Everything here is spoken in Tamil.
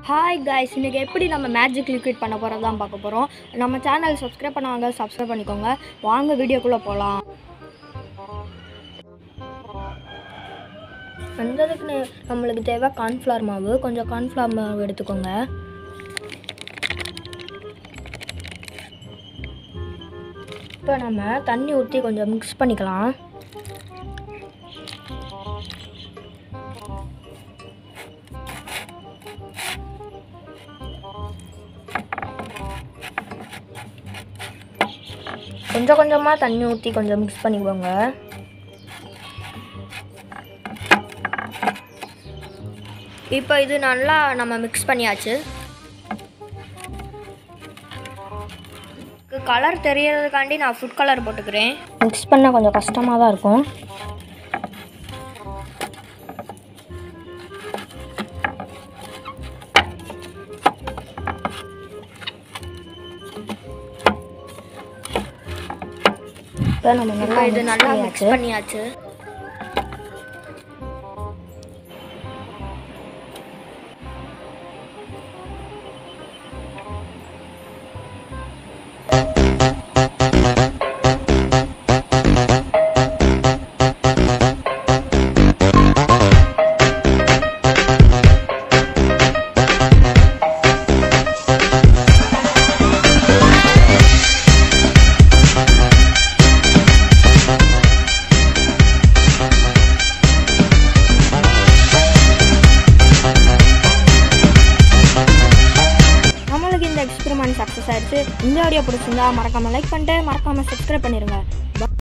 ஹாய் காய்ஸ் இன்றைக்கி எப்படி நம்ம மேஜிக் லிக்விட் பண்ண போகிறது தான் பார்க்க போகிறோம் நம்ம சேனல் சப்ஸ்கிரைப் பண்ணாங்க சப்ஸ்கிரைப் பண்ணிக்கோங்க வாங்க வீடியோக்குள்ளே போகலாம் வந்ததுக்கு நம்மளுக்கு தேவை கார்ன்ஃப்ளவர் மாவு கொஞ்சம் கார்ன்ஃப்ளவர் மாவு எடுத்துக்கோங்க இப்போ நம்ம தண்ணி ஊற்றி கொஞ்சம் மிக்ஸ் பண்ணிக்கலாம் கொஞ்சம் கொஞ்சமாக தண்ணி ஊற்றி கொஞ்சம் மிக்ஸ் பண்ணிக்கோங்க இப்போ இது நல்லா நம்ம மிக்ஸ் பண்ணியாச்சு கலர் தெரியறதுக்காண்டி நான் ஃபுட் கலர் போட்டுக்கிறேன் மிக்ஸ் பண்ண கொஞ்சம் கஷ்டமாக தான் இருக்கும் இப்போ நம்ம நல்லா இது நல்லா மிக்ஸ் பண்ணியாச்சு நம்மளுக்கு இந்த எக்ஸ்பெரிமெண்ட் சக்ஸஸ் ஆயிடுச்சு இந்த வீடியோ பிடிச்சிருந்தா மறக்காமல் லைக் பண்ணிட்டு மறக்காமல் சப்ஸ்கிரைப் பண்ணிடுங்க